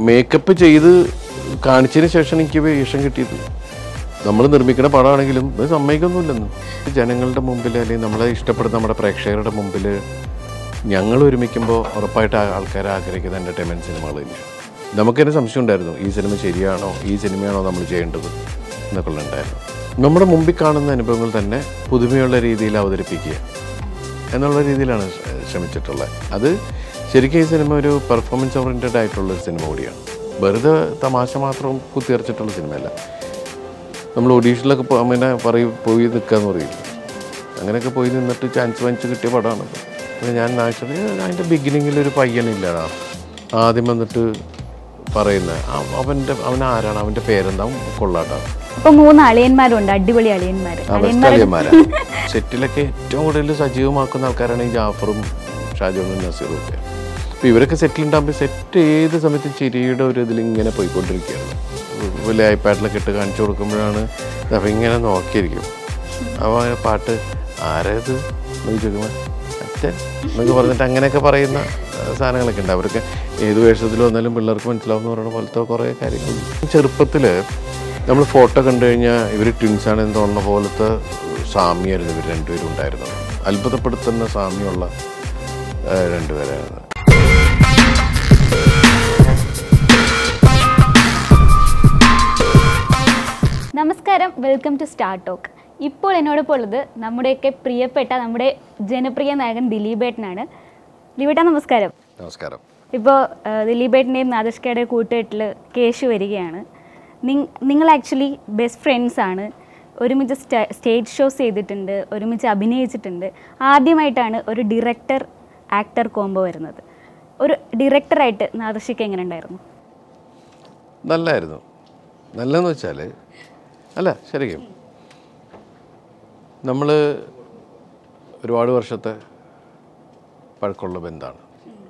Makeup ചെയ്ത് കാണിച്ചതിന് ശേഷം എനിക്ക് വേഷം കിട്ടിയത് നമ്മൾ നിർമ്മിക്കുന്ന പടമാണെങ്കിലും ഇത് സമ്മതിക്കൊന്നുമില്ലെന്ന് ജനങ്ങളുടെ മുമ്പിൽ അല്ലെങ്കിൽ നമ്മളെ ഇഷ്ടപ്പെടുന്ന നമ്മുടെ പ്രേക്ഷകരുടെ മുമ്പിൽ ഞങ്ങൾ ഒരുമിക്കുമ്പോൾ ഉറപ്പായിട്ട് ആൾക്കാർ ആഗ്രഹിക്കുന്ന എൻ്റർടൈൻമെൻറ്റ് സിനിമകൾ തന്നെയാണ് നമുക്കെന്നെ സംശയം ഉണ്ടായിരുന്നു ഈ സിനിമ ശരിയാണോ ഈ സിനിമയാണോ നമ്മൾ ചെയ്യേണ്ടത് എന്നൊക്കെ ഉണ്ടായിരുന്നു നമ്മുടെ മുമ്പിൽ കാണുന്ന അനുഭവങ്ങൾ തന്നെ പുതുമയുള്ള രീതിയിൽ അവതരിപ്പിക്കുക എന്നുള്ള രീതിയിലാണ് ശ്ര- ശ്രമിച്ചിട്ടുള്ളത് അത് ശരിക്കും ഈ സിനിമ ഒരു പെർഫോമൻസ് ഓറിയൻറ്റഡ് ആയിട്ടുള്ള ഒരു സിനിമ കൂടിയാണ് വെറുതെ തമാശ മാത്രം കുത്തിയറച്ചിട്ടുള്ള സിനിമയല്ല നമ്മൾ ഒഡീഷനിലൊക്കെ പോ- അങ്ങനെ പറയും പോയി നിൽക്കാന്ന് പറയില്ല അങ്ങനെയൊക്കെ പോയി നിന്നിട്ട് ചാൻസ് വാങ്ങിച്ച് കിട്ടിയ പടമാണ് പിന്നെ ഞാൻ ആക്ച്വലി അതിൻ്റെ ബിഗിനിങ്ങിൽ ഒരു പയ്യനില്ലടാ ആദ്യം വന്നിട്ട് പറയുന്ന അവൻ്റെ അവൻ ആരാണ് അവൻ്റെ പേരെന്താ അവൻ കൊള്ളാട്ടാ അപ്പൊ മൂന്ന് അളിയന്മാരുണ്ട് അടിപൊളി അളിയന്മാര് അവസ്ഥമാരാ സെറ്റിലൊക്കെ ഏറ്റവും കൂടുതൽ സജീവമാക്കുന്ന ആൾക്കാരാണ് ഈ ജാഫറും ഷാജോണും നസീറും ഒക്കെ അപ്പോൾ ഇവരൊക്കെ സെറ്റിൽ ഉണ്ടാകുമ്പോൾ സെറ്റ് ഏത് സമയത്തും ചിരിയുടെ ഒരു ഇതിൽ ഇങ്ങനെ പോയിക്കൊണ്ടിരിക്കുകയാണ് വലിയ ഐപാഡിലൊക്കെ ഇട്ട് കാണിച്ചു കൊടുക്കുമ്പോഴാണ് അപ്പോൾ ഇങ്ങനെ നോക്കിയിരിക്കും അപ്പോൾ അങ്ങനെ പാട്ട് ആരേത് നോക്കി ചോദിക്കുമ്പോൾ അച്ഛൻ എന്നൊക്കെ പറഞ്ഞിട്ട് അങ്ങനെയൊക്കെ പറയുന്ന ആ, സാധനങ്ങളൊക്കെ ഉണ്ട് അവർക്ക് ഏത് വേഷത്തിൽ വന്നാലും പിള്ളേർക്ക് മനസ്സിലാവുന്ന പറയുന്ന പോലത്തെ കുറേ കാര്യങ്ങൾ ചെറുപ്പത്തിൽ നമ്മൾ ഫോട്ടോ കണ്ടു കഴിഞ്ഞാൽ ഇവർ ട്വിൻസാണ് എന്ന് തോന്നുന്ന പോലത്തെ സാമ്യമായിരുന്നു ഇവർ രണ്ടുപേരും ഉണ്ടായിരുന്നത് അത്ഭുതപ്പെടുത്തുന്ന സാമ്യമുള്ള ആ, രണ്ടുപേരായിരുന്നു നമസ്കാരം വെൽക്കം ടു സ്റ്റാർ ടോക്ക് ഇപ്പോൾ എന്നോടൊപ്പം ഉള്ളത് നമ്മുടെയൊക്കെ പ്രിയപ്പെട്ട നമ്മുടെ ജനപ്രിയ നായകൻ ദിലീപേട്ടനാണ് ദിലീപേട്ട നമസ്കാരം നമസ്കാരം ഇപ്പോൾ ദിലീപേട്ടൻ്റെയും നാദഷ്കയുടെ കൂട്ടുകെട്ടിൽ കേശു വരികയാണ് നിങ് നിങ്ങൾ ആക്ച്വലി ബെസ്റ്റ് ഫ്രണ്ട്സ് ആണ് ഒരുമിച്ച് സ്റ്റ- സ്റ്റേജ് ഷോസ് ചെയ്തിട്ടുണ്ട് ഒരുമിച്ച് അഭിനയിച്ചിട്ടുണ്ട് ആദ്യമായിട്ടാണ് ഒരു ഡയറക്ടർ ആക്ടർ കോംബോ വരുന്നത് ഒരു ഡയറക്ടറായിട്ട് നാദർഷിക്ക് എങ്ങനെ ഉണ്ടായിരുന്നു നല്ലായിരുന്നു നല്ലതെന്ന് വെച്ചാൽ അല്ല ശരിക്കും നമ്മൾ ഒരുപാട് വർഷത്തെ പഴക്കമുള്ള ബന്ധമാണ്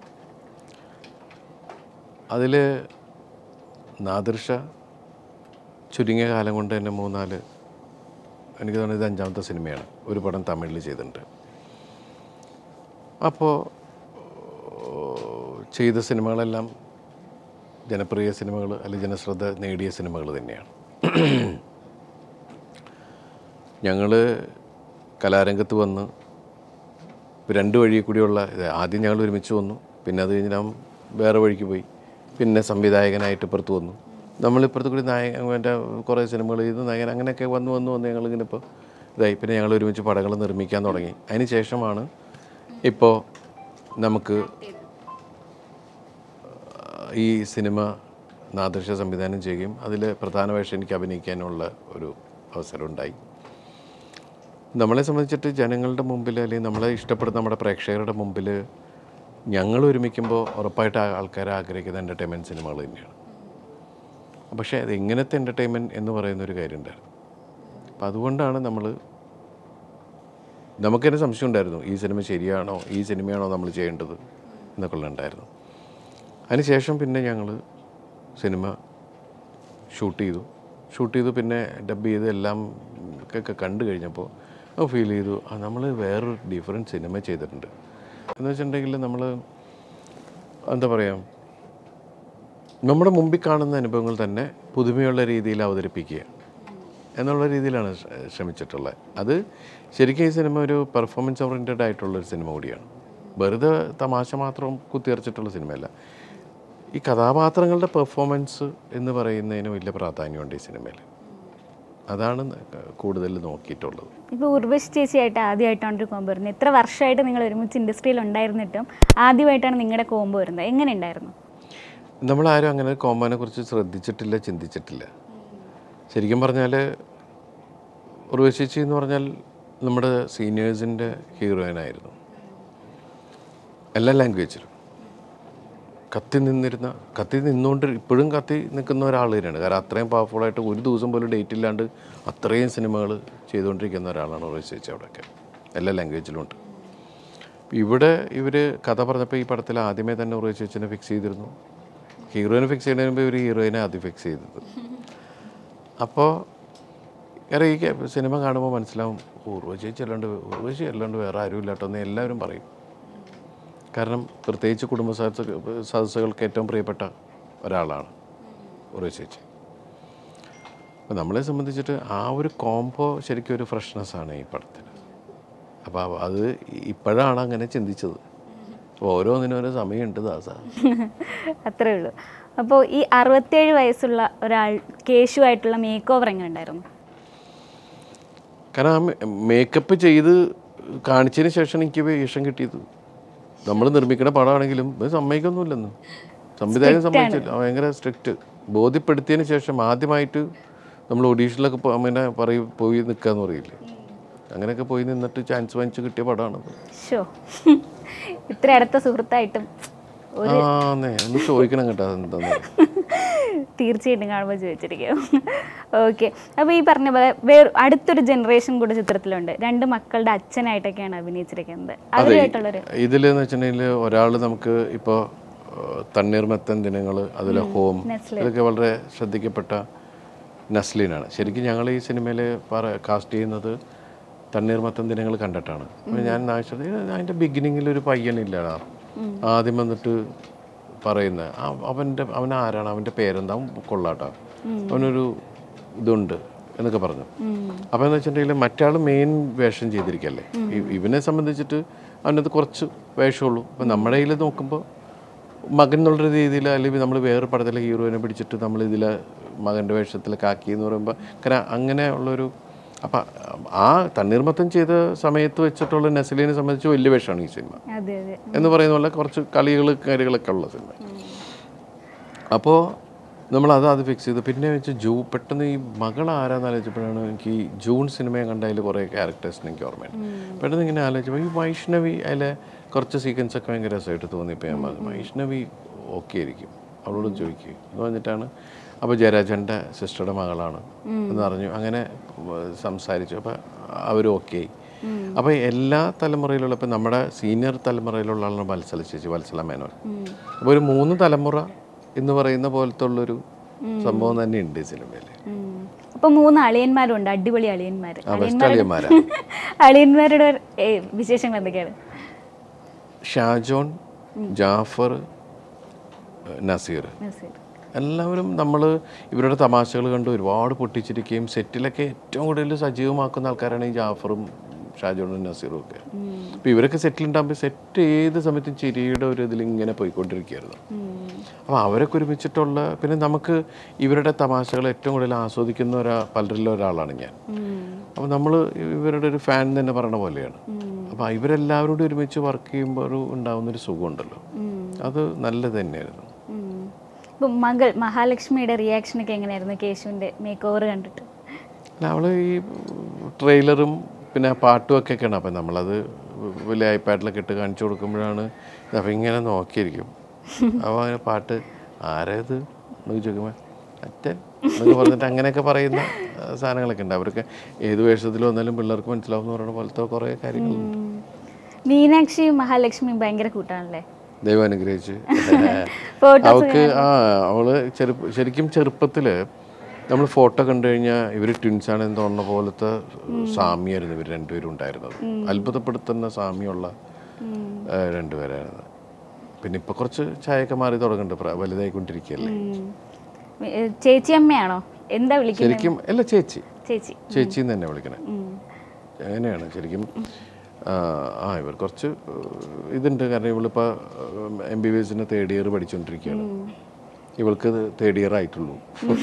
അതിൽ നാദിർഷ ചുരുങ്ങിയ കാലം കൊണ്ട് തന്നെ മൂന്നാല് എനിക്ക് തോന്നുന്നത് ഇത് അഞ്ചാമത്തെ സിനിമയാണ് ഒരു പടം തമിഴിൽ ചെയ്തിട്ടുണ്ട് അപ്പോൾ ചെയ്ത സിനിമകളെല്ലാം ജനപ്രിയ സിനിമകൾ അല്ലെങ്കിൽ ജനശ്രദ്ധ നേടിയ സിനിമകൾ തന്നെയാണ് ഞങ്ങൾ കലാരംഗത്ത് വന്ന് രണ്ട് വഴി കൂടിയുള്ള ഇത് ആദ്യം ഞങ്ങൾ ഒരുമിച്ച് വന്നു പിന്നെ അത് കഴിഞ്ഞ് ഞാൻ വേറെ വഴിക്ക് പോയി പിന്നെ സംവിധായകനായിട്ട് ഇപ്പുറത്ത് വന്നു നമ്മളിപ്പുറത്ത് കൂടി നായകൻ എൻ്റെ കുറേ സിനിമകൾ ചെയ്തു നായകൻ അങ്ങനെയൊക്കെ വന്ന് വന്ന് വന്ന് ഞങ്ങളിങ്ങനെ ഇപ്പോൾ ഇതായി പിന്നെ ഞങ്ങൾ ഒരുമിച്ച് പടങ്ങൾ നിർമ്മിക്കാൻ തുടങ്ങി അതിന് ശേഷമാണ് ഇപ്പോൾ നമുക്ക് ഈ സിനിമ നാദൃശ സംവിധാനം ചെയ്യുകയും അതിൽ പ്രധാന വേഷം എനിക്ക് അഭിനയിക്കാനുള്ള ഒരു അവസരം ഉണ്ടായി നമ്മളെ സംബന്ധിച്ചിട്ട് ജനങ്ങളുടെ മുമ്പിൽ അല്ലെങ്കിൽ നമ്മളെ ഇഷ്ടപ്പെടുന്ന നമ്മുടെ പ്രേക്ഷകരുടെ മുമ്പിൽ ഞങ്ങൾ ഒരുമിക്കുമ്പോൾ ഉറപ്പായിട്ട് ആൾക്കാർ ആഗ്രഹിക്കുന്ന എൻ്റർടൈൻമെൻറ്റ് സിനിമകൾ തന്നെയാണ് പക്ഷേ അത് എങ്ങനത്തെ എൻ്റർടൈൻമെൻറ്റ് എന്ന് പറയുന്ന ഒരു കാര്യമുണ്ടായിരുന്നു അപ്പം അതുകൊണ്ടാണ് നമ്മൾ നമുക്കെന്നെ സംശയം ഉണ്ടായിരുന്നു ഈ സിനിമ ശരിയാണോ ഈ സിനിമയാണോ നമ്മൾ ചെയ്യേണ്ടത് എന്നൊക്കെ ഉണ്ടായിരുന്നു അതിനുശേഷം പിന്നെ ഞങ്ങൾ സിനിമ ഷൂട്ട് ചെയ്തു ഷൂട്ട് ചെയ്തു പിന്നെ ഡബ് ചെയ്ത് എല്ലാം ഒക്കെ കണ്ടു കഴിഞ്ഞപ്പോൾ ഫീൽ ചെയ്തു ആ നമ്മൾ വേറൊരു ഡിഫറെൻറ്റ് സിനിമ ചെയ്തിട്ടുണ്ട് എന്ന് വെച്ചിട്ടുണ്ടെങ്കിൽ നമ്മൾ എന്താ പറയുക നമ്മുടെ മുമ്പിൽ കാണുന്ന അനുഭവങ്ങൾ തന്നെ പുതുമയുള്ള രീതിയിൽ അവതരിപ്പിക്കുക എന്നുള്ള രീതിയിലാണ് ശ്ര- ശ്രമിച്ചിട്ടുള്ളത് അത് ശരിക്കും ഈ സിനിമ ഒരു പെർഫോമൻസ് ഓറിയൻറ്റഡ് ആയിട്ടുള്ള ഒരു സിനിമ കൂടിയാണ് വെറുതെ തമാശ മാത്രം കുത്തിയറച്ചിട്ടുള്ള സിനിമയല്ല ഈ കഥാപാത്രങ്ങളുടെ പെർഫോമൻസ് എന്ന് പറയുന്നതിന് വലിയ പ്രാധാന്യമുണ്ട് ഈ സിനിമയിൽ അതാണ് കൂടുതൽ നോക്കിയിട്ടുള്ളത് ഇപ്പോൾ ഉർവശി ചേച്ചിയായിട്ട് ആദ്യമായിട്ടാണ് ഒരു കോംബോ വരുന്നത് എത്ര വർഷമായിട്ട് നിങ്ങൾ ഒരുമിച്ച് ഇൻഡസ്ട്രിയിൽ ഉണ്ടായിരുന്നിട്ടും ആദ്യമായിട്ടാണ് നിങ്ങളുടെ കോംബോ വരുന്നത് എങ്ങനെ ഉണ്ടായിരുന്നു നമ്മളാരും അങ്ങനെ കോമ്പാനെ കുറിച്ച് ശ്രദ്ധിച്ചിട്ടില്ല ചിന്തിച്ചിട്ടില്ല ശരിക്കും പറഞ്ഞാൽ ഉർവശിച്ചി എന്ന് പറഞ്ഞാൽ നമ്മുടെ സീനിയേഴ്സിൻ്റെ ഹീറോയിനായിരുന്നു എല്ലാ ലാംഗ്വേജിലും കത്തി നിന്നിരുന്ന കത്തി നിന്നുകൊണ്ട് ഇപ്പോഴും കത്തി നിൽക്കുന്ന ഒരാൾ തന്നെയാണ് കാരണം അത്രയും പവർഫുള്ളായിട്ട് ഒരു ദിവസം പോലും ഡേറ്റ് ഇല്ലാണ്ട് അത്രയും സിനിമകൾ ചെയ്തുകൊണ്ടിരിക്കുന്ന ഒരാളാണ് ഉർവശി ചേച്ചി അവിടെയൊക്കെ എല്ലാ ലാംഗ്വേജിലും ഉണ്ട് ഇവിടെ ഇവർ കഥ പറഞ്ഞപ്പോൾ ഈ പടത്തിൽ ആദ്യമേ തന്നെ ഉറവിച്ച് വെച്ചിനെ ഫിക്സ് ചെയ്തിരുന്നു ഹീറോയിനെ ഫിക്സ് ചെയ്യുന്നതിന് മുമ്പ് ഇവർ ഹീറോയിനെ ആദ്യം ഫിക്സ് ചെയ്തത് അപ്പോൾ വേറെ ഈ ക- സിനിമ കാണുമ്പോൾ മനസ്സിലാവും ഉർവശേച്ചി അല്ലാണ്ട് ഉർവശി അല്ലാണ്ട് വേറെ ആരും ഇല്ലാട്ടോ എന്ന് എല്ലാവരും പറയും കാരണം പ്രത്യേകിച്ച് കുടുംബ സദസ്സ് സദസ്സുകൾക്ക് ഏറ്റവും പ്രിയപ്പെട്ട ഒരാളാണ് ഒരു ചേച്ചി അപ്പോൾ നമ്മളെ സംബന്ധിച്ചിട്ട് ആ ഒരു കോംബോ ശരിക്കും ഒരു ഫ്രഷ്നെസ് ആണ് ഈ പടത്തിന് അപ്പോൾ അത് ഇപ്പോഴാണ് അങ്ങനെ ചിന്തിച്ചത് അപ്പോൾ ഓരോന്നിനും ഓരോ സമയമുണ്ട് ദാസ അത്രേ ഉള്ളൂ അപ്പോൾ ഈ അറുപത്തേഴ് വയസ്സുള്ള ഒരാൾ കേശുവായിട്ടുള്ള മേക്ക് ഓവർ എങ്ങനെ ഉണ്ടായിരുന്നു കാരണം ആ മേക്കപ്പ് ചെയ്ത് കാണിച്ചതിന് ശേഷം എനിക്ക് ഇഷ്ടം കിട്ടിയത് നമ്മൾ നിർമ്മിക്കുന്ന പടമാണെങ്കിലും ഇത് സമ്മതിക്കൊന്നുമില്ലെന്ന് സംവിധായകൻ സമ്മതിച്ചില്ല ആ, ഭയങ്കര സ്ട്രിക്റ്റ് ബോധ്യപ്പെടുത്തിയതിന് ശേഷം ആദ്യമായിട്ട് നമ്മൾ ഒഡീഷനിലൊക്കെ പോ- പിന്നെ പറയും പോയി നിൽക്കാന്ന് പറയില്ലേ അങ്ങനെയൊക്കെ പോയി നിന്നിട്ട് ചാൻസ് വാങ്ങിച്ച് കിട്ടിയ പടമാണത് ഷോ ഇത്ര അടുത്ത സുഹൃത്തായിട്ടും ആ നേ ഒന്ന് ചോദിക്കണം കേട്ടോ അതെന്താന്ന് തീർച്ചയായിട്ടും കാണുമ്പോൾ ചോദിച്ചിരിക്കും ഓക്കെ അപ്പോൾ ഈ പറഞ്ഞ പോലെ വേറെ അടുത്തൊരു ജനറേഷൻ കൂടെ ചിത്രത്തിലുണ്ട് രണ്ട് മക്കളുടെ അച്ഛനായിട്ടൊക്കെയാണ് അഭിനയിച്ചിരിക്കുന്നത് അവരുമായിട്ടുള്ളൊരു ഇതിലെന്ന് വെച്ചിട്ടുണ്ടെങ്കിൽ ഒരാൾ നമുക്ക് ഇപ്പോൾ തണ്ണീർമത്തൻ ദിനങ്ങൾ അതിലെ ഹോം നെസ്ലെ. ഇതൊക്കെ വളരെ ശ്രദ്ധിക്കപ്പെട്ട നസ്ലിനാണ് ശരിക്കും ഞങ്ങൾ ഈ സിനിമയിൽ പറ കാസ്റ്റ് ചെയ്യുന്നത് തണ്ണീർമത്തൻ ദിനങ്ങൾ കണ്ടിട്ടാണ് അപ്പോൾ ഞാൻ ആവശ്യം അതിൻ്റെ ബിഗിനിങ്ങിൽ ഒരു പയ്യനില്ലടാ ആദ്യം വന്നിട്ട് പറയുന്നത് അവൻ്റെ അവൻ ആരാണ് അവൻ്റെ പേരെന്താ അവൻ കൊള്ളാട്ടാ അവനൊരു ഇതുണ്ട് എന്നൊക്കെ പറഞ്ഞു അപ്പോൾ എന്ന് വെച്ചിട്ടുണ്ടെങ്കിൽ മറ്റാൾ മെയിൻ വേഷം ചെയ്തിരിക്കല്ലേ ഇ- ഇവനെ സംബന്ധിച്ചിട്ട് അവനത് കുറച്ച് വേഷമുള്ളൂ അപ്പം നമ്മുടെ കയ്യിൽ നോക്കുമ്പോൾ മകൻ എന്നുള്ള രീതിയിൽ അല്ലെങ്കിൽ നമ്മൾ വേറെ പടത്തിലെ ഹീറോയിനെ പിടിച്ചിട്ട് നമ്മൾ ഇതിലെ മകൻ്റെ വേഷത്തിലൊക്കെ ആക്കി എന്ന് പറയുമ്പോൾ കാരണം അങ്ങനെ ഉള്ളൊരു അപ്പം ആ തണ്ണീർമത്തം ചെയ്ത സമയത്ത് വെച്ചിട്ടുള്ള നസലിനെ സംബന്ധിച്ച് വലിയ വേഷമാണ് ഈ സിനിമ അതെ അതെ എന്ന് പറയുന്ന പോലെ കുറച്ച് കളികൾ കാര്യങ്ങളൊക്കെ ഉള്ള സിനിമ അപ്പോൾ നമ്മൾ അത് അത് ഫിക്സ് ചെയ്തു പിന്നെ വെച്ച് ജൂ പെട്ടെന്ന് ഈ മകൾ ആരാന്ന് ആലോചിച്ചപ്പോഴാണ് എനിക്ക് ഈ ജൂൺ സിനിമയെ കണ്ടതിൽ കുറേ ക്യാരക്ടേഴ്സിന് എനിക്ക് ഓർമ്മയുണ്ട് പെട്ടെന്ന് ഇങ്ങനെ ആലോചിച്ചപ്പോൾ ഈ വൈഷ്ണവി അതിലെ കുറച്ച് സീക്വൻസ് ഒക്കെ ഭയങ്കര രസമായിട്ട് തോന്നിയപ്പോൾ ഞാൻ പറഞ്ഞു വൈഷ്ണവി ഓക്കെ ആയിരിക്കും അവളോട് ചോദിക്കും എന്ന് പറഞ്ഞിട്ടാണ് അപ്പോൾ ജയരാജൻ്റെ സിസ്റ്ററുടെ മകളാണ് എന്ന് പറഞ്ഞു അങ്ങനെ ഏർ സംസാരിച്ചു അപ്പോൾ അവർ ഓക്കെ അപ്പോൾ എല്ലാ തലമുറയിലുള്ള ഇപ്പം നമ്മുടെ സീനിയർ തലമുറയിലുള്ള ആളാണ് വത്സല ചേച്ചി വത്സല മേനോൻ അപ്പോൾ ഒരു മൂന്ന് തലമുറ എന്ന് പറയുന്ന പോലത്തെ ഉള്ളൊരു സംഭവം തന്നെ ഉണ്ട് ഈ സിനിമയിൽ ഉം. അപ്പൊ മൂന്ന് അളിയന്മാരുണ്ട് അടിപൊളി അളിയന്മാര് ആ ബെസ്റ്റ് അളിയന്മാരാ അളിയന്മാരുടെ ഏ, വിശേഷങ്ങൾ എന്തൊക്കെയാണ് ഷാജോൺ ജാഫർ നസീർ നസീർ. എല്ലാവരും നമ്മൾ ഇവരുടെ തമാശകൾ കണ്ട് ഒരുപാട് പൊട്ടിച്ചിരിക്കുകയും സെറ്റിലൊക്കെ ഏറ്റവും കൂടുതൽ സജീവമാക്കുന്ന ആൾക്കാരാണ് ഈ ജാഫറും ഷാജോണും നസീറും ഒക്കെ അപ്പോൾ ഇവരൊക്കെ സെറ്റിലുണ്ടാകുമ്പോൾ സെറ്റ് ഏത് സമയത്തും ചിരിയുടെ ഒരു ഇതിൽ ഇങ്ങനെ പോയിക്കൊണ്ടിരിക്കുകയായിരുന്നു അപ്പോൾ അവരൊക്കെ ഒരുമിച്ചിട്ടുള്ള പിന്നെ നമുക്ക് ഇവരുടെ തമാശകൾ ഏറ്റവും കൂടുതൽ ആസ്വദിക്കുന്ന ഒരാ പലരിലും ഒരാളാണ് ഞാൻ അപ്പോൾ നമ്മൾ ഇവരുടെ ഒരു ഫാൻ തന്നെ പറയണ പോലെയാണ് അപ്പോൾ ഇവരെല്ലാവരും കൂടി ഒരുമിച്ച് വർക്ക് ചെയ്യുമ്പോൾ ഒരു ഉണ്ടാകുന്നൊരു സുഖമുണ്ടല്ലോ അത് നല്ലത് തന്നെയായിരുന്നു ഉം. ഇപ്പൊ മകൾ മഹാലക്ഷ്മിയുടെ റിയാക്ഷൻ ഒക്കെ എങ്ങനെയായിരുന്നു കേശുവിന്റെ മേക്ക് ഓവർ കണ്ടിട്ട് അല്ല അവൾ ഈ ട്രെയിലറും പിന്നെ പാട്ടും ഒക്കെ ഒക്കെയാണ് അപ്പം നമ്മളത് വലിയ ഐപാഡിലൊക്കെ ഇട്ട് കാണിച്ചു കൊടുക്കുമ്പോഴാണ് അപ്പം ഇങ്ങനെ നോക്കിയിരിക്കും അപ്പോൾ അങ്ങനെ പാട്ട് ആരാ ഇത് എന്നൊക്കെ ചോദിക്കുമ്പോൾ അച്ഛൻ എന്നൊക്കെ പറഞ്ഞിട്ട് അങ്ങനെയൊക്കെ പറയുന്ന ആ, സാധനങ്ങളൊക്കെ ഉണ്ട് അവർക്ക് ഏത് വേഷത്തിൽ വന്നാലും പിള്ളേർക്ക് മനസ്സിലാവും എന്ന് പറയുന്ന പോലത്തെ കുറേ കാര്യങ്ങളുണ്ട് ഉം. മീനാക്ഷിയും മഹാലക്ഷ്മിയും ഭയങ്കര കൂട്ടാണല്ലേ ദൈവം അനുഗ്രഹിച്ച് Photos അവൾക്ക് ആ അവള് ചെറുപ്പ ശരിക്കും ചെറുപ്പത്തില് നമ്മൾ ഫോട്ടോ കണ്ടു കഴിഞ്ഞാൽ ഇവർ ട്വിൻസ് ആണെന്ന് തോന്നുന്ന പോലത്തെ സാമ്യമായിരുന്നു ഇവർ രണ്ടുപേരും ഉണ്ടായിരുന്നത് അത്ഭുതപ്പെടുത്തുന്ന സാമ്യമുള്ള ആ, രണ്ടുപേരായിരുന്നു പിന്നെ ഇപ്പൊ കുറച്ച് ചായയൊക്കെ മാറി തുടങ്ങുന്നുണ്ട് പ്ര- വലുതായിക്കൊണ്ടിരിക്കുകയല്ലേ ഉം. ഏ, ചേച്ചി അമ്മയാണോ എന്താ വിളിക്കുന്നത് ശരിക്കും അല്ല ചേച്ചി ചേച്ചി ചേച്ചി എന്ന് തന്നെ വിളിക്കണേ ഉം. അങ്ങനെയാണ് ശരിക്കും ആ, ആ ഇവർ കുറച്ച് ഇതുണ്ട് കാരണം ഇവളിപ്പോൾ എം ബി ബി എസിന് തേർഡ് ഇയർ പഠിച്ചുകൊണ്ടിരിക്കുകയാണ് ഇവൾക്ക് തേർഡ് ഇയർ ആയിട്ടുള്ളൂ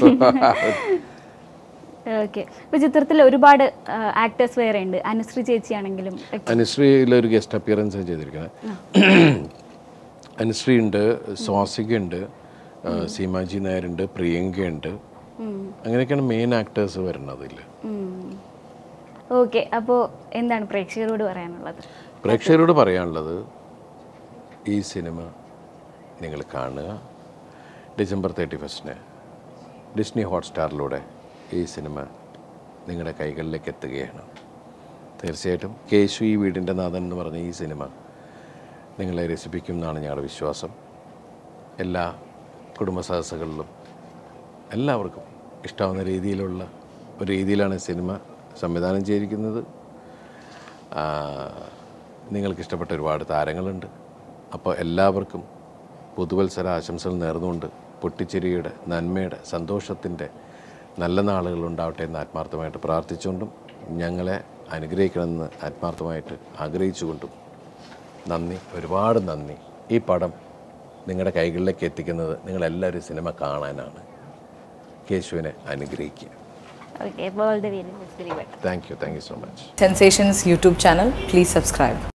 ഓക്കെ ഇപ്പൊ ചിത്രത്തിൽ ഒരുപാട് ആക്ടേഴ്സ് വേറെ ഉണ്ട് അനുശ്രീ ചേച്ചി ആണെങ്കിലും അനുശ്രീയിലൊരു ഗസ്റ്റ് അപ്പിയറൻസ് ചെയ്തിരിക്കുന്നത് അനുശ്രീ ഉണ്ട് സ്വാസിക ഉണ്ട് ആ, സീമാജി നായരുണ്ട് പ്രിയങ്ക ഉണ്ട് അങ്ങനെയൊക്കെയാണ് മെയിൻ ആക്ടേഴ്സ് വരുന്നത് ഇതിൽ ഓക്കെ അപ്പോൾ എന്താണ് പ്രേക്ഷകരോട് പറയാനുള്ളത് പ്രേക്ഷകരോട് പറയാനുള്ളത് ഈ സിനിമ നിങ്ങൾ കാണുക ഡിസംബർ തേർട്ടി ഫസ്റ്റിന് ഡിസ്നി ഹോട്ട്സ്റ്റാറിലൂടെ ഈ സിനിമ നിങ്ങളുടെ കൈകളിലേക്ക് എത്തുകയാണ് തീർച്ചയായിട്ടും കേശു ഈ വീടിൻ്റെ നാഥൻ എന്ന് പറഞ്ഞ ഈ സിനിമ നിങ്ങളെ രസിപ്പിക്കും എന്നാണ് ഞങ്ങളുടെ വിശ്വാസം എല്ലാ കുടുംബ സദസ്സുകളിലും എല്ലാവർക്കും ഇഷ്ടാവുന്ന രീതിയിലുള്ള ഒരു രീതിയിലാണ് സിനിമ സംവിധാനം ചെയ്തിരിക്കുന്നത് ആ, നിങ്ങൾക്ക് ഇഷ്ടപ്പെട്ട ഒരുപാട് താരങ്ങളുണ്ട് അപ്പോൾ എല്ലാവർക്കും പുതുവത്സര ആശംസകൾ നേർന്നുകൊണ്ട് പൊട്ടിച്ചിരിയുടെ നന്മയുടെ സന്തോഷത്തിൻ്റെ നല്ല നാളുകൾ ഉണ്ടാവട്ടെ എന്ന് ആത്മാർത്ഥമായിട്ട് പ്രാർത്ഥിച്ചുകൊണ്ടും ഞങ്ങളെ അനുഗ്രഹിക്കണമെന്ന് ആത്മാർത്ഥമായിട്ട് ആഗ്രഹിച്ചുകൊണ്ടും നന്ദി ഒരുപാട് നന്ദി ഈ പടം നിങ്ങളുടെ കൈകളിലേക്ക് എത്തിക്കുന്നത് നിങ്ങളെല്ലാവരും സിനിമ കാണാനാണ് കേശുവിനെ അനുഗ്രഹിക്കുക ഓക്കെ അപ്പോൾ ഓൾ ദ വെരി ബെസ്റ്റ് ദിലീപേട്ട thank you thank you so much Sensations YouTube channel, please subscribe.